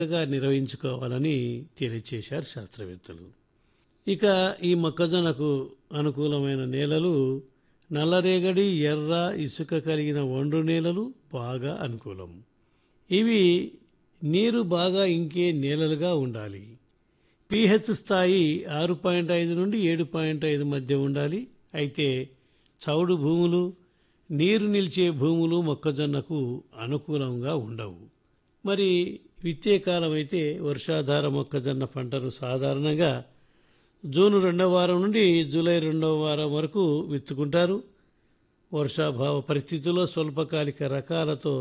గా నిర్వహించుకోవాలని తెలియచేశారు శాస్త్రవేత్తలు ఇక ఈ మొక్కజొన్నకు అనుకూలమైన నేలలు నల్లరేగడి ఎర్ర ఇసుక కలిగిన ఒండ్రు నేలలు బాగా అనుకూలం ఇవి నీరు బాగా ఇంకే నేలలుగా ఉండాలి పిహెచ్ స్థాయి ఆరు పాయింట్ ఐదు నుండి ఏడు పాయింట్ ఐదు మధ్య ఉండాలి అయితే చౌడు భూములు నీరు నిలిచే భూములు మొక్కజొన్నకు అనుకూలంగా ఉండవు మరి విత్తే కాలం అయితే వర్షాధార మొక్కజొన్న పంటను సాధారణంగా జూన్ రెండవ వారం నుండి జూలై రెండవ వారం వరకు విత్తుకుంటారు వర్షాభావ పరిస్థితుల్లో స్వల్పకాలిక రకాలతో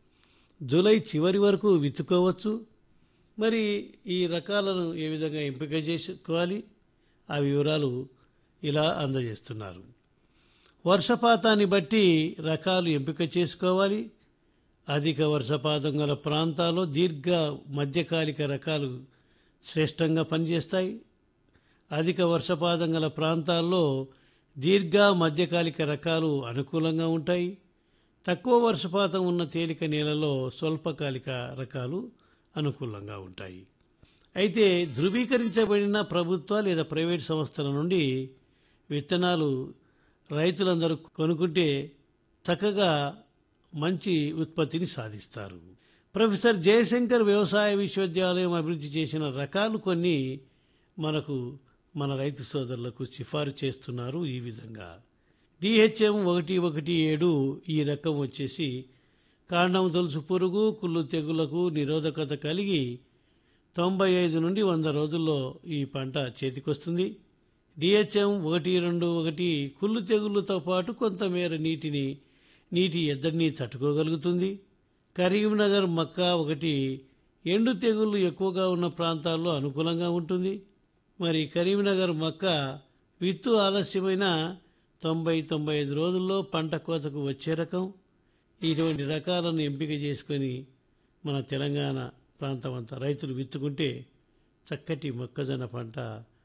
జూలై చివరి వరకు విత్తుకోవచ్చు మరి ఈ రకాలను ఏ విధంగా ఎంపిక చేసుకోవాలి ఆ వివరాలు ఇలా అందజేస్తున్నారు వర్షపాతాన్ని బట్టి రకాలు ఎంపిక చేసుకోవాలి అధిక వర్షపాతం గల ప్రాంతాల్లో దీర్ఘ మధ్యకాలిక రకాలు శ్రేష్టంగా పనిచేస్తాయి అధిక వర్షపాతం గల ప్రాంతాల్లో దీర్ఘ మధ్యకాలిక రకాలు అనుకూలంగా ఉంటాయి తక్కువ వర్షపాతం ఉన్న తేలిక నేలలో స్వల్పకాలిక రకాలు అనుకూలంగా ఉంటాయి అయితే ధృవీకరించబడిన ప్రభుత్వ లేదా ప్రైవేట్ సంస్థల నుండి విత్తనాలు రైతులందరూ కొనుక్కుంటే చక్కగా మంచి ఉత్పత్తిని సాధిస్తారు ప్రొఫెసర్ జయశంకర్ వ్యవసాయ విశ్వవిద్యాలయం అభివృద్ధి చేసిన రకాలు కొన్ని మనకు మన రైతు సోదరులకు సిఫారు చేస్తున్నారు ఈ విధంగా డిహెచ్ఎం ఒకటి ఒకటి ఏడు ఈ రకం వచ్చేసి కాండం తొలుసు పురుగు కుళ్ళు తెగులకు నిరోధకత కలిగి తొంభై ఐదు నుండి వంద రోజుల్లో ఈ పంట చేతికొస్తుంది డిహెచ్ఎం ఒకటి రెండు ఒకటి కుళ్ళు తెగుళ్ళతో పాటు కొంతమేర నీటిని నీటి ఎద్దడిని తట్టుకోగలుగుతుంది కరీంనగర్ మక్కా ఒకటి ఎండు తెగుళ్ళు ఎక్కువగా ఉన్న ప్రాంతాల్లో అనుకూలంగా ఉంటుంది మరి కరీంనగర్ మక్క విత్తు ఆలస్యమైన తొంభై తొంభై ఐదు రోజుల్లో పంట కోతకు వచ్చే రకం ఇటువంటి రకాలను ఎంపిక చేసుకొని మన తెలంగాణ ప్రాంతం అంతా రైతులు విత్తుకుంటే చక్కటి మొక్కజొన్న పంట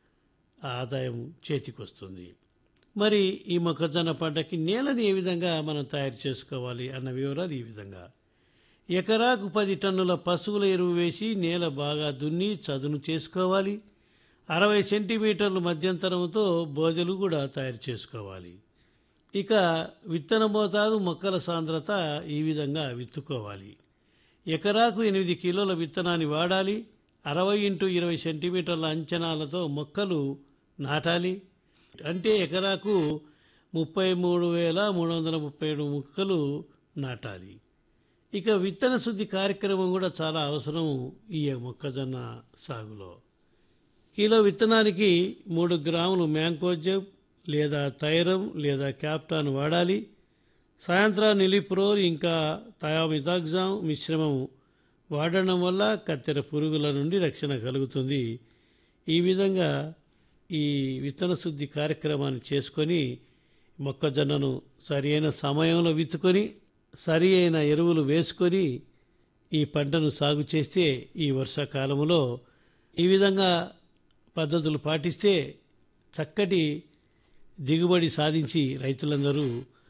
ఆదాయం చేతికొస్తుంది మరి ఈ మొక్కజొన్న పంటకి నేలని ఏ విధంగా మనం తయారు చేసుకోవాలి అన్న వివరాలు ఈ విధంగా ఎకరాకు పది టన్నుల పశువుల ఎరువు వేసి నేల బాగా దున్ని చదును చేసుకోవాలి అరవై సెంటీమీటర్ల మధ్యంతరంతో బోజలు కూడా తయారు చేసుకోవాలి ఇక విత్తన మోతాదు మొక్కల సాంద్రత ఈ విధంగా విత్తుకోవాలి ఎకరాకు ఎనిమిది కిలోల విత్తనాన్ని వాడాలి అరవై ఇంటూ ఇరవై సెంటీమీటర్ల అంచనాలతో మొక్కలు నాటాలి అంటే ఎకరాకు ముప్పై మూడు వేల మూడు వందల ముప్పై ఏడు మొక్కలు నాటాలి ఇక విత్తన శుద్ధి కార్యక్రమం కూడా చాలా అవసరం ఈ మొక్కజొన్న సాగులో కిలో విత్తనానికి మూడు గ్రాములు మ్యాంకోజబ్ లేదా తైరం లేదా క్యాప్టాన్ వాడాలి సాయంత్రం నిలిప్రోల్ ఇంకా థయామితాగ్జామ్ మిశ్రమం వాడడం వల్ల కత్తెర పురుగుల నుండి రక్షణ కలుగుతుంది ఈ విధంగా ఈ విత్తన శుద్ధి కార్యక్రమాన్ని చేసుకొని మొక్కజొన్నను సరి అయిన సమయంలో విత్తుకొని సరి అయిన ఎరువులు వేసుకొని ఈ పంటను సాగు చేస్తే ఈ వర్షాకాలంలో ఈ విధంగా పద్ధతులు పాటిస్తే చక్కటి దిగుబడి సాధించి రైతులందరూ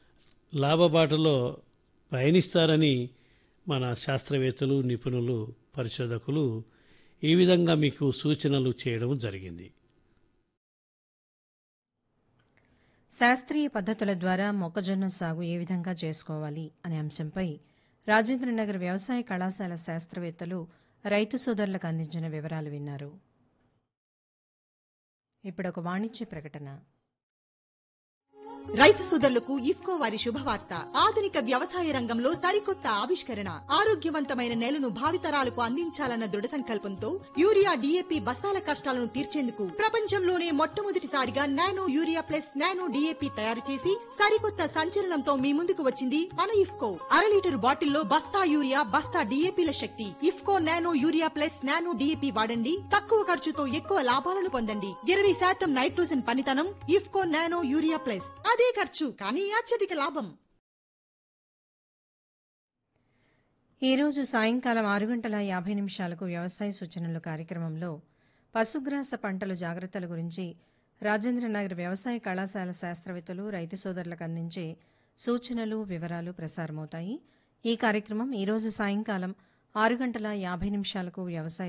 లాభబాటలో పయనిస్తారని మన శాస్త్రవేత్తలు నిపుణులు పరిశోధకులు ఈ విధంగా మీకు సూచనలు చేయడం జరిగింది శాస్త్రీయ పద్ధతుల ద్వారా మొక్కజొన్న సాగు ఏ విధంగా చేసుకోవాలి అనే అంశంపై రాజేంద్రనగర్ వ్యవసాయ కళాశాల శాస్త్రవేత్తలు రైతు సోదరులకు అందించిన వివరాలు విన్నారు ఇప్పుడు ఒక వాణిజ్య ప్రకటన రైతు సోదరులకు ఇఫ్కో వారి శుభవార్త ఆధునిక వ్యవసాయ రంగంలో సరికొత్త ఆవిష్కరణ ఆరోగ్యవంతమైన నేలను భావితరాలకు అందించాలన్న దృఢ సంకల్పంతో యూరియా డిఏపి బస్తాల కష్టాలను తీర్చేందుకు ప్రపంచంలోనే మొట్టమొదటిసారిగా nano urea plus nano DAP తయారు చేసి సరికొత్త సంచలనంతో మీ ముందుకు వచ్చింది మన ఇఫ్కో అర లీటర్ బాటిల్లో బస్తా యూరియా బస్తా డిఏపిల శక్తి IFFCO nano urea plus nano DAP వాడండి తక్కువ ఖర్చుతో ఎక్కువ లాభాలను పొందండి ఇరవై శాతం నైట్రోజన్ పనితనం ఇఫ్కో నానో యూరియా ప్లస్ అదే ఖర్చు కానీ అత్యధిక లాభం ఈరోజు సాయంకాలం ఆరు గంటల యాభై నిమిషాలకు వ్యవసాయ సూచనలు కార్యక్రమంలో పశుగ్రాస పంటల జాగ్రత్తల గురించి రాజేంద్రనగర్ వ్యవసాయ కళాశాల శాస్త్రవేత్తలు రైతు సోదరులకు అందించే సూచనలు వివరాలు ప్రసారమవుతాయి ఈ కార్యక్రమం ఈరోజు సాయంకాలం ఆరు గంటల యాభై నిమిషాలకు వ్యవసాయ